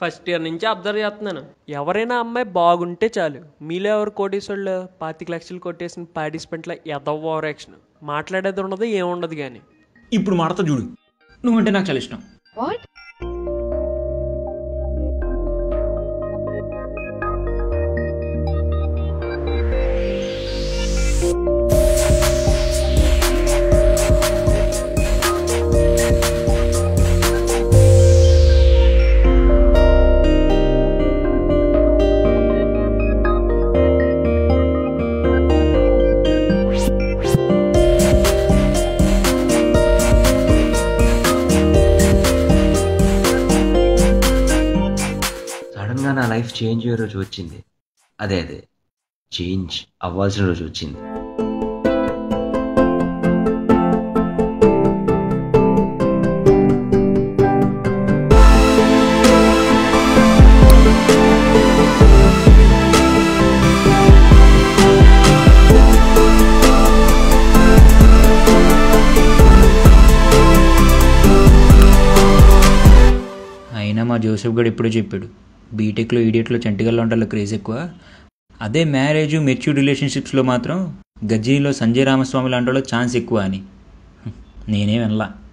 first year నుంచి observe చేస్తున్నాను ఎవరైనా అమ్మాయి బాగుంటే చాలు మీలో ఎవరు కోటేశ్వర్లు పాతిక లక్షలు కొట్టేసిన పార్టిసిపెంట్ల ఎదవ ఓవర్ యాక్షన్ మాట్లాడేది ఉండదు ఏముండదు కానీ ఇప్పుడు మాడతా చూడు నువ్వంటే నాకు చాలా ఇష్టం వాట్ సడన్ గా నా లైఫ్ చేంజ్ అయ్యే రోజు వచ్చింది అదే అదే చేంజ్ అవ్వాల్సిన రోజు వచ్చింది అయినా మా జోసెఫ్ గడు ఎప్పుడో చెప్పాడు బీటెక్లో ఈడియట్లో చంటిగల్లో ఉంటాలో క్రేజ్ ఎక్కువ అదే మ్యారేజ్ మెచ్యూర్డ్ రిలేషన్షిప్స్లో మాత్రం గజ్జీలో సంజయ్ రామస్వామి లాంటి వాళ్ళకి ఛాన్స్ ఎక్కువ అని హ్మ్, నేనే వినలా